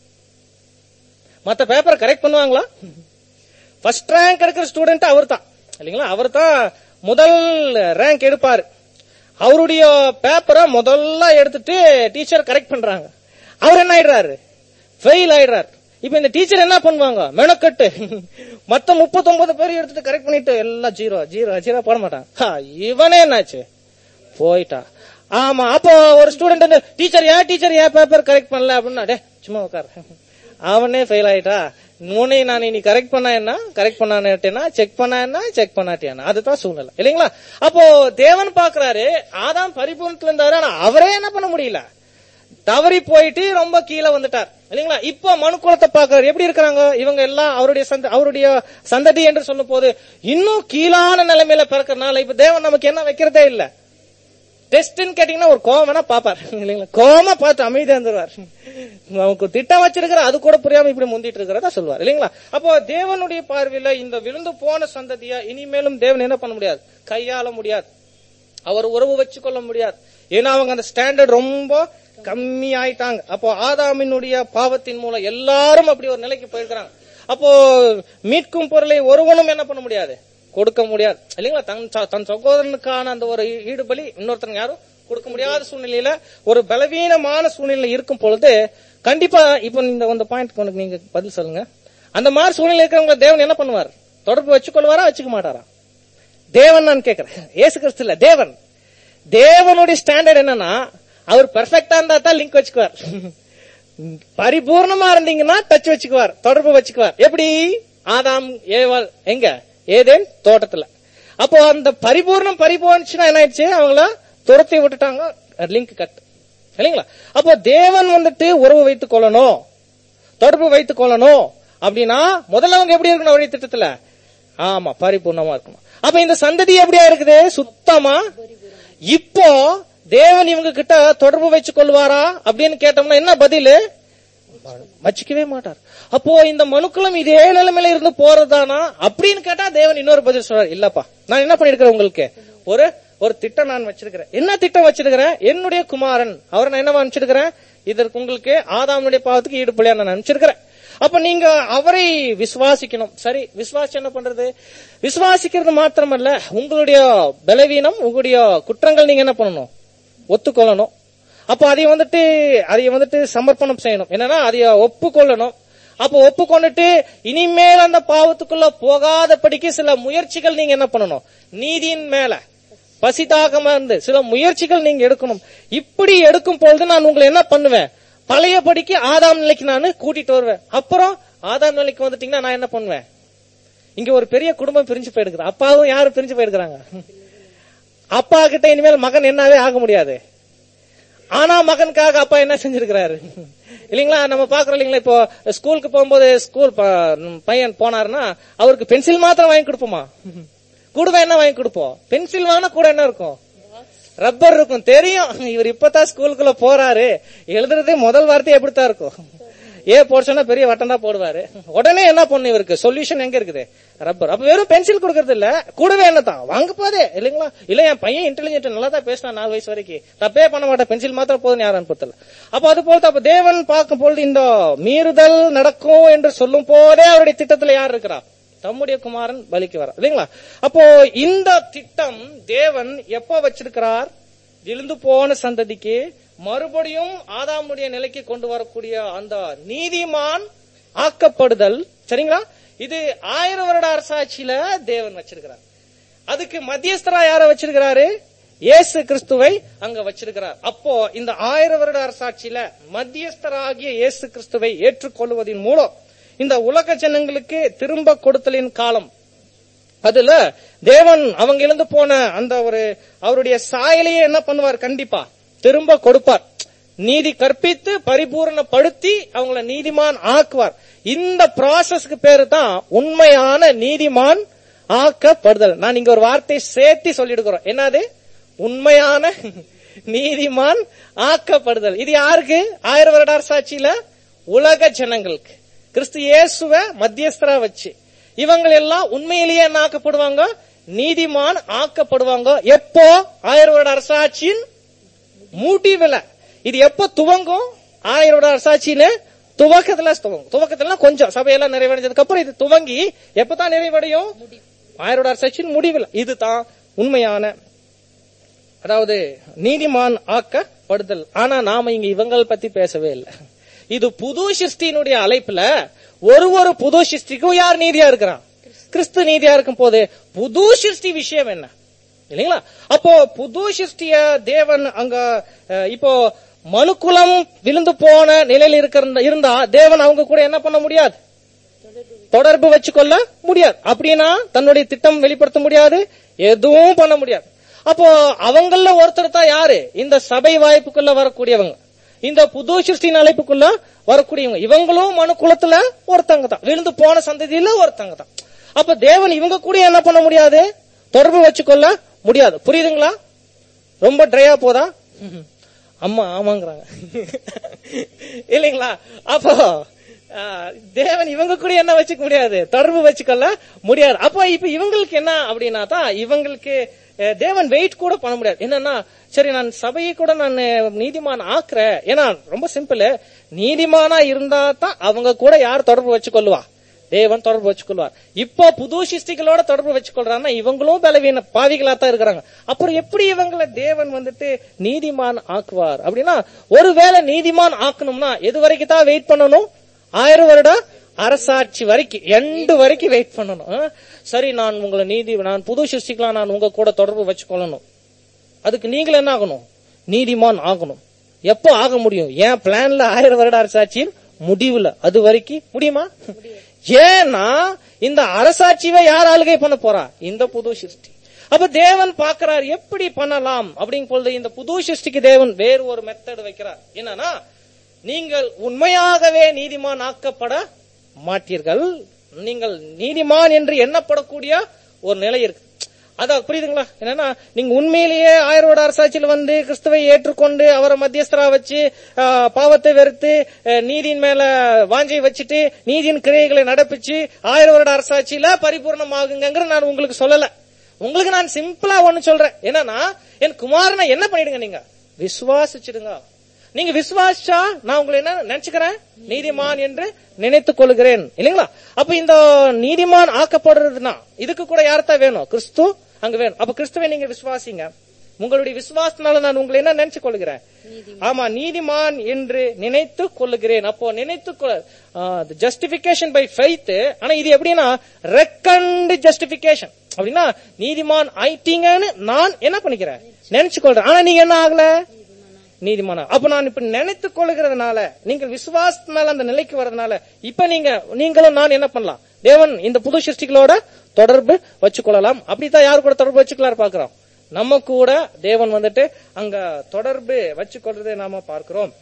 மத்த பேப்பர் கரெக்ட் பண்ணுவாங்களா ஃபர்ஸ்ட் ரேங்க் எடுக்கிற ஸ்டூடெண்ட் அவர் தான் இல்லைங்களா அவர் தான் முதல் ரேங்க் எடுப்பாரு அவருடைய பேப்பரை முதல்ல எடுத்துட்டு டீச்சர் கரெக்ட் பண்றாங்க அவர் என்ன ஆயிடுறாரு ஃபெயில் ஆயிடுறாரு இப்ப இந்த டீச்சர் என்ன பண்ணுவாங்க மெனக்கட்டு மத்த 39 பேர் எடுத்துட்டு கரெக்ட் பண்ணிட்டு எல்லாம் ஜீரோ ஜீரோ ஜீரோ போட மாட்டான் ஹா, இவனே என்னாச்சு போயிட்டா ஆமா அப்போ ஒரு ஸ்டூடெண்ட் வந்து டீச்சர் ஏன் டீச்சர் ஏன் பேப்பர் கரெக்ட் பண்ணல அப்படின்னா டே சும்மா உட்கார் அவனே ஃபெயில் ஆயிட்டா உன்னை நான் இனி கரெக்ட் பண்ணா என்ன கரெக்ட் பண்ணாட்டேனா செக் பண்ணா என்ன செக் பண்ணாட்டியானா அதுதான் சூழ்நிலை இல்லைங்களா அப்போ தேவன் பாக்குறாரு ஆதாம் பரிபூர்ணத்துல இருந்தாரு ஆனா அவரே என்ன பண்ண முடியல தவறி போயிட்டு ரொம்ப கீழே வந்துட்டார் இல்லைங்களா இப்ப மனுக்குலத்தை பாக்குறாரு எப்படி இருக்கிறாங்க இவங்க எல்லாம் அவருடைய சந்த அவருடைய சந்ததி என்று சொல்லும் போது இன்னும் கீழான நிலைமையில பிறக்கறனால இப்ப தேவன் நமக்கு என்ன வைக்கிறதே இல்ல டெஸ்ட்னு கேட்டீங்கன்னா ஒரு கோவம் வேணா பாப்பார் இல்லைங்களா கோவமா பார்த்து அமைதியா இருந்துருவார் நமக்கு திட்டம் வச்சிருக்கிற அது கூட புரியாம இப்படி முந்திட்டு இருக்கிறதா சொல்லுவார் இல்லைங்களா அப்போ தேவனுடைய பார்வையில இந்த விழுந்து போன சந்ததியா இனிமேலும் தேவன் என்ன பண்ண முடியாது கையாள முடியாது அவர் உறவு வச்சு கொள்ள முடியாது ஏன்னா அவங்க அந்த ஸ்டாண்டர்ட் ரொம்ப கம்மி ஆயிட்டாங்க அப்போ ஆதாமினுடைய பாவத்தின் மூலம் எல்லாரும் அப்படி ஒரு நிலைக்கு போயிருக்கிறாங்க அப்போ மீட்கும் பொருளை ஒருவனும் என்ன பண்ண முடியாது கொடுக்க முடியாது இல்லைங்களா தன் ச- தன் சகோதரனுக்கான அந்த ஒரு ஈடுபலி இன்னொருத்தன் யாரும் கொடுக்க முடியாத சூழ்நிலையில ஒரு பலவீனமான சூழ்நிலை இருக்கும் பொழுது கண்டிப்பா இப்போ இந்த இந்த பாயிண்ட் உனக்கு நீங்க பதில் சொல்லுங்க அந்த மாதிரி சூழ்நிலை இருக்கிறவங்க தேவன் என்ன பண்ணுவார் தொடர்பு வச்சுக்கொள்வாரா வச்சுக்க மாட்டாரா தேவன் நான் கேக்குறேன் ஏசு கிறிஸ்து இல்ல தேவன் தேவனுடைய ஸ்டாண்டர்ட் என்னன்னா அவர் பெர்ஃபெக்டா இருந்தா தான் லிங்க் வச்சுக்குவார் பரிபூர்ணமா இருந்தீங்கன்னா டச் வச்சுக்குவார் தொடர்பு வச்சுக்குவார் எப்படி ஆதாம் ஏவாள் எங்க ஏதேன் தோட்டத்துல அப்போ அந்த பரிபூர்ணம் பரிபூர்ணிச்சுன்னா என்ன ஆயிடுச்சு அவங்கள துரத்தி விட்டுட்டாங்க லிங்க் கட் இல்லைங்களா அப்போ தேவன் வந்துட்டு உறவு வைத்துக் கொள்ளணும் தொடர்பு வைத்துக் கொள்ளணும் அப்படின்னா முதல்ல அவங்க எப்படி இருக்கணும் வழி திட்டத்துல ஆமா பரிபூர்ணமா இருக்கணும் அப்ப இந்த சந்ததி எப்படியா இருக்குது சுத்தமா இப்போ தேவன் இவங்க கிட்ட தொடர்பு வச்சு கொள்வாரா அப்படின்னு கேட்டோம்னா என்ன பதில் வச்சுக்கவே மாட்டார் அப்போ இந்த மனுக்களும் இதே நிலைமையில இருந்து போறதானா அப்படின்னு கேட்டா தேவன் இன்னொரு பதில் சொல்றாரு இல்லப்பா நான் என்ன பண்ணிருக்கிறேன் உங்களுக்கு ஒரு ஒரு திட்டம் நான் வச்சிருக்கிறேன் என்ன திட்டம் வச்சிருக்கிறேன் என்னுடைய குமாரன் அவரை நான் என்னவா அனுப்பிச்சிருக்கிறேன் இதற்கு உங்களுக்கு ஆதாமுடைய பாவத்துக்கு ஈடுபடியா நான் அனுப்பிச்சிருக்கிறேன் அப்ப நீங்க அவரை விசுவாசிக்கணும் சரி விசுவாசி என்ன பண்றது விசுவாசிக்கிறது மாத்திரமல்ல உங்களுடைய பலவீனம் உங்களுடைய குற்றங்கள் நீங்க என்ன பண்ணணும் ஒத்துக்கொள்ளணும் அப்போ அதை வந்துட்டு அதை வந்துட்டு சமர்ப்பணம் செய்யணும் என்னன்னா அதை ஒப்புக்கொள்ளணும் அப்போ ஒப்புக்கொண்டுட்டு இனிமேல் அந்த பாவத்துக்குள்ள போகாதபடிக்கு சில முயற்சிகள் நீங்க என்ன பண்ணணும் நீதியின் மேல பசிதாகமா இருந்து சில முயற்சிகள் நீங்க எடுக்கணும் இப்படி எடுக்கும் பொழுது நான் உங்களை என்ன பண்ணுவேன் பழையபடிக்கு ஆதாம் நிலைக்கு நான் கூட்டிட்டு வருவேன் அப்புறம் ஆதாம் நிலைக்கு வந்துட்டீங்கன்னா நான் என்ன பண்ணுவேன் இங்க ஒரு பெரிய குடும்பம் பிரிஞ்சு போயிடுக்குது அப்பாவும் யாரும் பிரிஞ்சு போயிருக்கிறாங்க அப்பா கிட்ட இனிமேல் மகன் என்னவே ஆக முடியாது ஆனா மகனுக்காக அப்பா என்ன செஞ்சிருக்கிறாரு இல்லீங்களா நம்ம பாக்குறோம் இல்லீங்களா இப்போ ஸ்கூலுக்கு போகும்போது ஸ்கூல் ப- பையன் போனாருன்னா அவருக்கு பென்சில் மாத்திரம் வாங்கி கொடுப்போமா கூடவே என்ன வாங்கி கொடுப்போம் பென்சில் வாங்கினா கூட என்ன இருக்கும் ரப்பர் இருக்கும் தெரியும் இவர் இப்பதான் ஸ்கூலுக்குள்ள போறாரு எழுதுறதே முதல் வார்த்தை எப்படித்தான் இருக்கும் ஏ போடுச்சோன்னா பெரிய வட்டம் தான் போடுவாரு உடனே என்ன பண்ணு இவருக்கு சொல்யூஷன் எங்க இருக்குது ரப்பர் அப்ப வெறும் பென்சில் கொடுக்கறது இல்ல கூடவே என்ன தான் வாங்க போதே இல்லைங்களா இல்ல என் பையன் இன்டெலிஜென்ட் நல்லா தான் பேசினா நாலு வயசு வரைக்கும் தப்பே பண்ண மாட்டேன் பென்சில் மாத்திரம் போதும் யாரும் அனுப்பல அப்ப அது போல அப்ப தேவன் பார்க்கும் பொழுது இந்த மீறுதல் நடக்கும் என்று சொல்லும் போதே அவருடைய திட்டத்துல யார் இருக்கிறா தம்முடைய குமாரன் பலிக்கு வர இல்லைங்களா அப்போ இந்த திட்டம் தேவன் எப்ப வச்சிருக்கிறார் விழுந்து போன சந்ததிக்கு மறுபடியும் ஆதாமுடைய நிலைக்கு கொண்டு வரக்கூடிய அந்த நீதிமான் ஆக்கப்படுதல் சரிங்களா இது ஆயிரம் வருட அரசாட்சியில தேவன் வச்சிருக்கிறார் அதுக்கு மத்தியஸ்தரா யார வச்சிருக்கிறாரு இயேசு கிறிஸ்துவை அங்க வச்சிருக்கிறார் அப்போ இந்த ஆயிரம் வருட அரசாட்சியில மத்தியஸ்தராகிய இயேசு கிறிஸ்துவை ஏற்றுக்கொள்வதன் மூலம் இந்த உலக ஜனங்களுக்கு திரும்ப கொடுத்தலின் காலம் அதுல தேவன் அவங்க இழந்து போன அந்த ஒரு அவருடைய சாயலையே என்ன பண்ணுவார் கண்டிப்பா திரும்ப கொடுப்பார் நீதி கற்பித்து பரிபூரணப்படுத்தி அவங்கள நீதிமான் ஆக்குவார் இந்த ப்ராசஸ்க்கு பேரு தான் உண்மையான நீதிமான் ஆக்கப்படுதல் நான் இங்க ஒரு வார்த்தையை சேர்த்து சொல்லிடுக்கிறோம் என்னது உண்மையான நீதிமான் ஆக்கப்படுதல் இது யாருக்கு ஆயிரம் வருட அரசாட்சியில உலக ஜனங்களுக்கு கிறிஸ்து இயேசுவ மத்தியஸ்தரா வச்சு இவங்க எல்லாம் உண்மையிலேயே என்ன ஆக்கப்படுவாங்க நீதிமான் ஆக்கப்படுவாங்க எப்போ ஆயிரம் வருட அரசாட்சியின் முடிவுல இது எப்போ துவங்கும் ஆயிரம் வருட அரசாட்சின்னு துவக்கத்துல துவங்கும் துவக்கத்துல கொஞ்சம் சபையெல்லாம் நிறைவடைஞ்சதுக்கு அப்புறம் இது துவங்கி எப்பதான் நிறைவடையும் ஆயிரம் வருட அரசாட்சியின் முடிவில் இதுதான் உண்மையான அதாவது நீதிமான் ஆக்கப்படுதல் ஆனா நாம இங்க இவங்கள் பத்தி பேசவே இல்லை இது புது சிருஷ்டியினுடைய அழைப்புல ஒரு ஒரு புது சிருஷ்டிக்கும் யார் நீதியா இருக்கிறான் கிறிஸ்து நீதியா இருக்கும் போது புது சிருஷ்டி விஷயம் என்ன இல்லைங்களா அப்போ புது சிருஷ்டிய தேவன் அங்க அஹ், இப்போ மனுக்குலம் விழுந்து போன நிலையில் இருக்கிற இருந்தா தேவன் அவங்க கூட என்ன பண்ண முடியாது தொடர்பு வச்சுக்கொள்ள முடியாது அப்படின்னா தன்னுடைய திட்டம் வெளிப்படுத்த முடியாது எதுவும் பண்ண முடியாது அப்போ அவங்கள ஒருத்தர் தான் யாரு இந்த சபை வாய்ப்புக்குள்ள வரக்கூடியவங்க இந்த புது சிருஷ்டின் அழைப்புக்குள்ள வரக்கூடியவங்க இவங்களும் மனு குலத்துல ஒருத்தங்க தான் விழுந்து போன சந்ததியில ஒருத்தங்க தான் அப்ப தேவன் இவங்க கூட என்ன பண்ண முடியாது தொடர்பு வச்சுக்கொள்ள முடியாது புரியுதுங்களா ரொம்ப ட்ரையா போதா அம்மா ஆமாங்கிறாங்க இல்லைங்களா அப்போ ஆ, தேவன் இவங்க கூட என்ன வச்சுக்க முடியாது தொடர்பு வச்சுக்கொள்ள முடியாது அப்போ இப்ப இவங்களுக்கு என்ன அப்படின்னா தான் இவங்களுக்கு அஹ், தேவன் வெயிட் கூட பண்ண முடியாது என்னன்னா சரி நான் சபையை கூட நான் நீதிமான் ஆக்குறேன் ஏன்னா ரொம்ப சிம்பிள் நீதிமானா இருந்தா தான் அவங்க கூட யார் தொடர்பு வச்சுக்கொள்ளுவா தேவன் தொடர்பு வச்சுக்கொள்வார் இப்போ புது சிருஷ்டிகளோட தொடர்பு வச்சுக்கொள்றாங்கன்னா இவங்களும் பலவீன பாவிகளா தான் இருக்கிறாங்க அப்புறம் எப்படி இவங்களை தேவன் வந்துட்டு நீதிமான் ஆக்குவார் அப்படின்னா ஒருவேளை நீதிமான் ஆக்கணும்னா எது வரைக்கும் தான் வெயிட் பண்ணணும் ஆயிரம் வருடம் அரசாட்சி வரைக்கும் எண்டு வரைக்கும் வெயிட் பண்ணணும் ஆ? சரி நான் உங்களை நீதி நான் புது சிருஷ்டிக்கலாம் நான் உங்க கூட தொடர்பு வச்சுக்கொள்ளணும் அதுக்கு நீங்கள் என்ன ஆகணும் நீதிமான் ஆகணும் எப்போ ஆக முடியும் ஏன் பிளான்ல ஆயிரம் வருட அரசாட்சியில் முடிவுல அது வரைக்கும் முடியுமா ஏன்னா இந்த அரசாட்சியை யார் ஆளுகை பண்ண போறா இந்த புது சிருஷ்டி அப்ப தேவன் பார்க்கிறார் எப்படி பண்ணலாம் அப்படிங்கும் பொழுது இந்த புது சிருஷ்டிக்கு தேவன் வேறு ஒரு மெத்தட் வைக்கிறார் என்னன்னா நீங்கள் உண்மையாகவே நீதிமான் ஆக்கப்பட மாட்டீர்கள் நீங்கள் நீதிமான் என்று எண்ணப்படக்கூடிய ஒரு நிலை இருக்கு அதான் புரியுதுங்களா என்னன்னா நீங்க உண்மையிலேயே ஆயிரம் வருட அரசாட்சியில் வந்து கிறிஸ்துவை ஏற்றுக்கொண்டு அவரை மத்தியஸ்தரா வச்சு ஆ, பாவத்தை வெறுத்து ஆ, நீதியின் மேல வாஞ்சை வச்சுட்டு நீதியின் கிரியைகளை நடப்பிச்சு ஆயிரம் வருட அரசாட்சியில பரிபூர்ணமாகுங்கிற நான் உங்களுக்கு சொல்லல உங்களுக்கு நான் சிம்பிளா ஒண்ணு சொல்றேன் என்னன்னா என் குமாரனை என்ன பண்ணிடுங்க நீங்க விசுவாசிச்சிடுங்க நீங்க விசுவாசிச்சா நான் உங்களை என்ன நினைச்சுக்கிறேன் நீதிமான் என்று நினைத்துக் கொள்கிறேன் இல்லைங்களா அப்ப இந்த நீதிமான் ஆக்கப்படுறதுன்னா இதுக்கு கூட யார்தான் வேணும் கிறிஸ்து அங்க வேணும் அப்ப கிறிஸ்துவை நீங்க விசுவாசிங்க உங்களுடைய விசுவாசத்தினால நான் உங்களை என்ன நினைச்சு கொள்கிறேன் ஆமா நீதிமான் என்று நினைத்து கொள்ளுகிறேன் அப்போ நினைத்து ஜஸ்டிபிகேஷன் பை ஃபெய்த் ஆனா இது எப்படின்னா ரெக்கண்ட் ஜஸ்டிபிகேஷன் அப்படின்னா நீதிமான் ஆயிட்டீங்கன்னு நான் என்ன பண்ணிக்கிறேன் நினைச்சு கொள்றேன் ஆனா நீங்க என்ன ஆகல நீதிமான அப்ப நான் இப்ப நினைத்துக் கொள்கிறதுனால நீங்கள் விசுவாசத்தினால அந்த நிலைக்கு வர்றதுனால இப்ப நீங்க நீங்களும் நான் என்ன பண்ணலாம் தேவன் இந்த புது சிருஷ்டிகளோட தொடர்பு வச்சுக்கொள்ளலாம் அப்படித்தான் யாரு கூட தொடர்பு வச்சுக்கலாம் பாக்குறோம் நம்ம கூட தேவன் வந்துட்டு அங்க தொடர்பு வச்சுக்கொள்றதை நாம பார்க்கிறோம்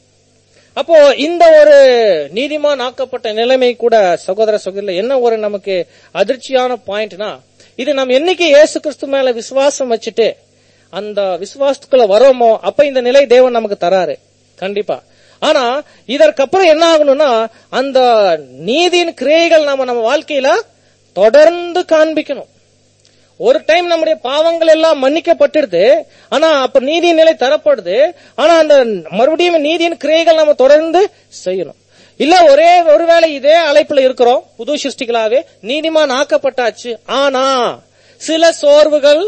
அப்போ இந்த ஒரு நீதிமான் ஆக்கப்பட்ட நிலைமை கூட சகோதர சகோதரில என்ன ஒரு நமக்கு அதிர்ச்சியான பாயிண்ட்னா இது நம்ம என்னைக்கு இயேசு கிறிஸ்து மேல விசுவாசம் வச்சுட்டு அந்த விசுவாசத்துக்குள்ள வரோமோ அப்ப இந்த நிலை தேவன் நமக்கு தராரு கண்டிப்பா ஆனா இதற்கப்புறம் என்ன ஆகணும்னா அந்த நீதியின் கிரியைகள் நாம நம்ம வாழ்க்கையில தொடர்ந்து காண்பிக்கணும் ஒரு டைம் நம்முடைய பாவங்கள் எல்லாம் மன்னிக்கப்பட்டுடுது ஆனா அப்ப நீதியின் நிலை தரப்படுது ஆனா அந்த மறுபடியும் நீதியின் கிரியைகள் நம்ம தொடர்ந்து செய்யணும் இல்ல ஒரே ஒருவேளை இதே அழைப்புல இருக்கிறோம் புது சிருஷ்டிகளாவே நீதிமான் ஆக்கப்பட்டாச்சு ஆனா சில சோர்வுகள்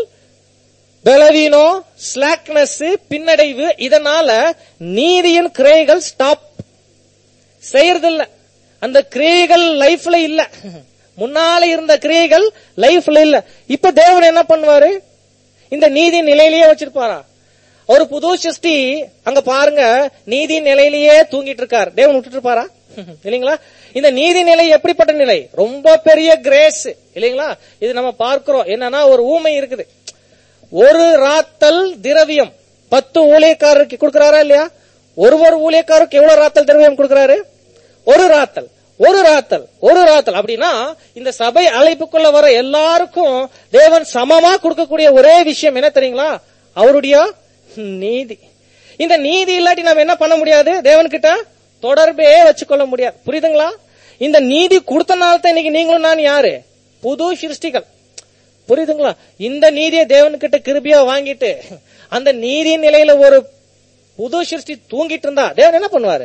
பலவீனம் ஸ்லாக்னஸ் பின்னடைவு இதனால நீதியின் கிரைகள் ஸ்டாப் செய்யறதில்ல அந்த கிரியைகள் லைஃப்ல இல்ல முன்னால இருந்த கிரியைகள் லைஃப்ல இல்ல இப்ப தேவன் என்ன பண்ணுவாரு இந்த நீதி நிலையிலேயே வச்சிருப்பாரா ஒரு புது சிருஷ்டி அங்க பாருங்க நீதி நிலையிலேயே தூங்கிட்டு இருக்கார் தேவன் விட்டுட்டு இருப்பாரா இல்லைங்களா இந்த நீதி நிலை எப்படிப்பட்ட நிலை ரொம்ப பெரிய கிரேஸ் இல்லைங்களா இது நம்ம பார்க்கிறோம் என்னன்னா ஒரு ஊமை இருக்குது ஒரு ராத்தல் திரவியம் பத்து ஊழியக்காரருக்கு கொடுக்கறாரா இல்லையா ஒரு ஒரு ஊழியக்காரருக்கு எவ்வளவு ராத்தல் திரவியம் கொடுக்கறாரு ஒரு ராத்தல் ஒரு ராத்தல் ஒரு ராத்தல் அப்படின்னா இந்த சபை அழைப்புக்குள்ள வர எல்லாருக்கும் தேவன் சமமா கொடுக்கக்கூடிய ஒரே விஷயம் என்ன தெரியுங்களா அவருடைய நீதி இந்த நீதி இல்லாட்டி நம்ம என்ன பண்ண முடியாது தேவன்கிட்ட தொடர்பே வச்சுக்கொள்ள முடியாது புரியுதுங்களா இந்த நீதி கொடுத்தனால தான் இன்னைக்கு நீங்களும் நான் யாரு புது சிருஷ்டிகள் புரியுதுங்களா இந்த நீதியை தேவன்கிட்ட கிருபியா வாங்கிட்டு அந்த நீதி நிலையில ஒரு புது சிருஷ்டி தூங்கிட்டு இருந்தா தேவன் என்ன பண்ணுவாரு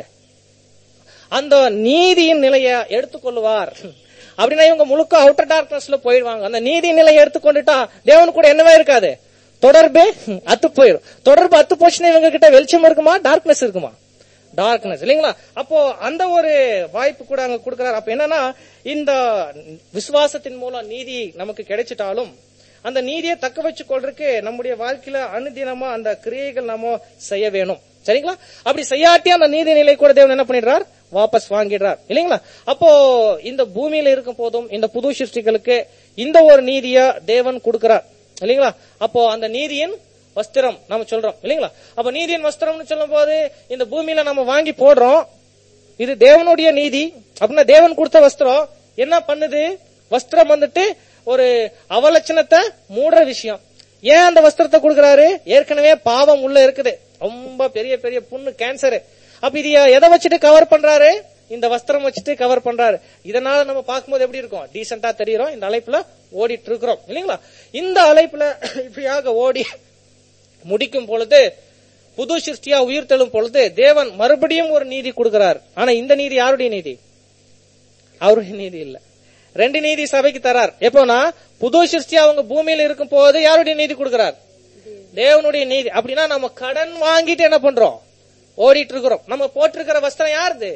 அந்த நீதியின் நிலையை எடுத்துக்கொள்வார் அப்படின்னா இவங்க முழுக்க அவுட்டர் டார்க்னஸ்ல போயிடுவாங்க அந்த நீதி நிலையை எடுத்துக்கொண்டுட்டா தேவன் கூட என்னவே இருக்காது தொடர்பே அத்து போயிடும் தொடர்பு அத்து போச்சுன்னா இவங்க கிட்ட வெளிச்சம் இருக்குமா டார்க்னஸ் இருக்குமா டார்க்னஸ் இல்லைங்களா அப்போ அந்த ஒரு வாய்ப்பு கூட அங்க கொடுக்கிறார் அப்ப என்னன்னா இந்த விசுவாசத்தின் மூலம் நீதி நமக்கு கிடைச்சிட்டாலும் அந்த நீதியை தக்க வச்சு கொள்றதுக்கு நம்முடைய வாழ்க்கையில அனுதினமா அந்த கிரியைகள் நாம செய்ய வேணும் சரிங்களா அப்படி செய்யாட்டி அந்த நீதி நிலை கூட தேவன் என்ன பண்ணிடுறார் வாபஸ் வாங்கிடுறார் இல்லைங்களா அப்போ இந்த பூமியில இருக்கும் போதும் இந்த புது சிருஷ்டிகளுக்கு இந்த ஒரு நீதிய தேவன் கொடுக்கிறார் இல்லைங்களா அப்போ அந்த நீதியின் வஸ்திரம் நம்ம சொல்றோம் இல்லைங்களா அப்ப நீதியின் வஸ்திரம்னு சொல்லும் போது இந்த பூமியில நம்ம வாங்கி போடுறோம் இது தேவனுடைய நீதி அப்படின்னா தேவன் கொடுத்த வஸ்திரம் என்ன பண்ணுது வஸ்திரம் வந்துட்டு ஒரு அவலட்சணத்தை மூடுற விஷயம் ஏன் அந்த வஸ்திரத்தை கொடுக்கறாரு ஏற்கனவே பாவம் உள்ள இருக்குது ரொம்ப பெரிய பெரிய புண்ணு கேன்சர் அப்ப இது எதை வச்சுட்டு கவர் பண்றாரு இந்த வஸ்திரம் வச்சுட்டு கவர் பண்றாரு இதனால நம்ம பார்க்கும்போது எப்படி இருக்கும் டீசெண்டா தெரியுறோம் இந்த அழைப்புல ஓடிட்டு இருக்கிறோம் இல்லைங்களா இந்த அழைப்புல இப்படியாக ஓடி முடிக்கும் பொழுது புது சிருஷ்டியா உயிர் தெழும் பொழுது தேவன் மறுபடியும் ஒரு நீதி கொடுக்கிறார் ஆனா இந்த நீதி யாருடைய நீதி அவருடைய நீதி இல்ல ரெண்டு நீதி சபைக்கு தரார் எப்போனா புது சிருஷ்டியா அவங்க பூமியில இருக்கும் போது யாருடைய நீதி கொடுக்கிறார் தேவனுடைய நீதி அப்படின்னா நம்ம கடன் வாங்கிட்டு என்ன பண்றோம் ஓடிட்டு இருக்கிறோம் நம்ம போட்டிருக்கிற வஸ்திரம் யாருது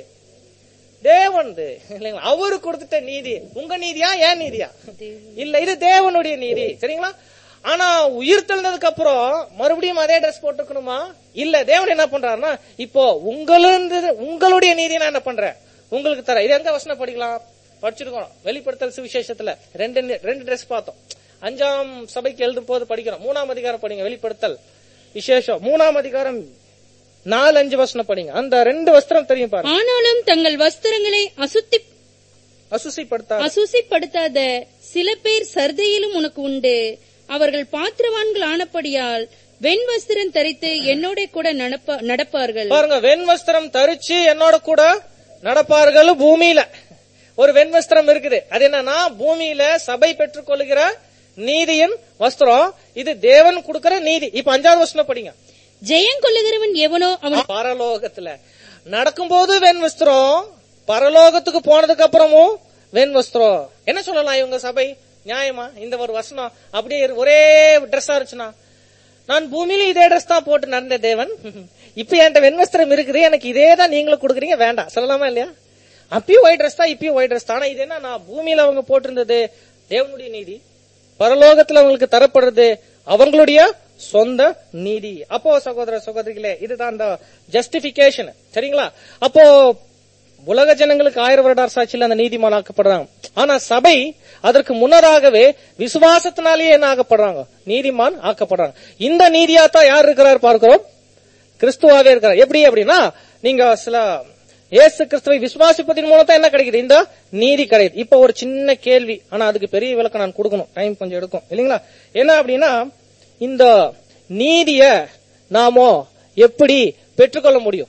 தேவன்து இல்லைங்களா அவரு கொடுத்துட்ட நீதி உங்க நீதியா ஏன் நீதியா இல்ல இது தேவனுடைய நீதி சரிங்களா ஆனா உயிர் தெழுந்ததுக்கு அப்புறம் மறுபடியும் அதே ட்ரெஸ் போட்டுக்கணுமா இல்ல தேவன் என்ன பண்றாருன்னா இப்போ உங்களது உங்களுடைய நீதி நான் என்ன பண்றேன் உங்களுக்கு தர இது எங்க வசனம் படிக்கலாம் படிச்சிருக்கோம் வெளிப்படுத்தல் சுவிசேஷத்துல ரெண்டு ரெண்டு ட்ரெஸ் பார்த்தோம் அஞ்சாம் சபைக்கு எழுதும் போது படிக்கிறோம் மூணாம் அதிகாரம் படிங்க வெளிப்படுத்தல் விசேஷம் மூணாம் அதிகாரம் நாலு அஞ்சு வசனம் படிங்க அந்த ரெண்டு வஸ்திரம் தெரியும் பாருங்க ஆனாலும் தங்கள் வஸ்திரங்களை அசுத்தி அசுசிப்படுத்தா அசுசிப்படுத்தாத சில பேர் சர்தையிலும் உனக்கு உண்டு அவர்கள் பாத்திரவான்கள் ஆனபடியால் வெண் வஸ்திரம் தரித்து என்னோட கூட நடப்ப- நடப்பார்கள் பாருங்க வெண் வஸ்திரம் தரிச்சு என்னோட கூட நடப்பார்கள் பூமியில ஒரு வெண் வஸ்திரம் இருக்குது அது என்னன்னா பூமியில சபை பெற்றுக்கொள்கிற நீதியின் வஸ்திரம் இது தேவன் கொடுக்கிற நீதி இப்ப அஞ்சாவது வசனம் படிங்க ஜெயம் கொள்ளுகிறவன் எவனோ அவன் பரலோகத்துல நடக்கும்போது வெண் வஸ்திரம் பரலோகத்துக்கு போனதுக்கு அப்புறமும் வெண் வஸ்திரம் என்ன சொல்லலாம் இவங்க சபை நியாயமா இந்த ஒரு வசனம் அப்படியே இரு- ஒரே ட்ரெஸ்ஸா இருந்துச்சுன்னா நான் பூமியில இதே ட்ரெஸ் தான் போட்டு நடந்த தேவன் இப்ப என்கிட்ட வெண் வஸ்திரம் இருக்குது எனக்கு இதே தான் நீங்களும் கொடுக்குறீங்க வேண்டாம் சொல்லலாமா இல்லையா அப்பயும் ஒயிட் ட்ரெஸ் தான் இப்பயும் ஒயிட் ட்ரெஸ் தான் ஆனா இது என்ன நான் பூமியில அவங்க போட்டிருந்தது தேவனுடைய நீதி பரலோகத்துல அவங்களுக்கு தரப்படுறது அவங்களுடைய சொந்த நீதி அப்போ சகோதர சகோதரிகளே இதுதான் அந்த ஜஸ்டிபிகேஷன் சரிங்களா அப்போ உலக ஜனங்களுக்கு ஆயிரம் வருட அரசாட்சியில் அந்த நீதிமான் ஆக்கப்படுறாங்க ஆனா சபை அதற்கு முன்னதாகவே விசுவாசத்தினாலேயே என்ன ஆக்கப்படுறாங்க நீதிமான் ஆக்கப்படுறாங்க இந்த நீதியா தான் யார் இருக்கிறார் பார்க்கிறோம் கிறிஸ்துவாவே இருக்கிறார் எப்படி அப்படின்னா நீங்க சில இயேசு கிறிஸ்துவை விசுவாசிப்பதின் மூலம் தான் என்ன கிடைக்குது இந்த நீதி கிடைக்குது இப்ப ஒரு சின்ன கேள்வி ஆனா அதுக்கு பெரிய விளக்கம் நான் கொடுக்கணும் டைம் கொஞ்சம் எடுக்கும் இல்லைங்களா என்ன அப்படின்னா இந்த நீதிய நாமோ எப்படி பெற்றுக்கொள்ள முடியும்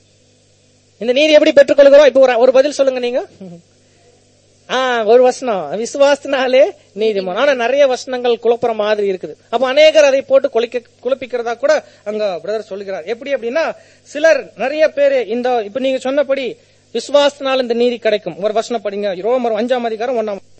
இந்த நீதி எப்படி பெற்றுக்கொள்கிறோம் இப்ப ஒரு- ஒரு பதில் சொல்லுங்க நீங்க ஆ ஒரு வசனம் விசுவாசத்தினாலே நீதிமான் ஆனா நிறைய வசனங்கள் குழப்புற மாதிரி இருக்குது அப்ப அநேகர் அதை போட்டு குலைக்க குழப்பிக்கிறதா கூட அங்க பிரதர் சொல்லுகிறார் எப்படி அப்படின்னா சிலர் நிறைய பேரு இந்த இப்ப நீங்க சொன்னபடி விசுவாசத்தினால் இந்த நீதி கிடைக்கும் ஒரு வசனம் படிங்க ரோமர் அஞ்சாம் அதிகாரம் ஒன்னாம்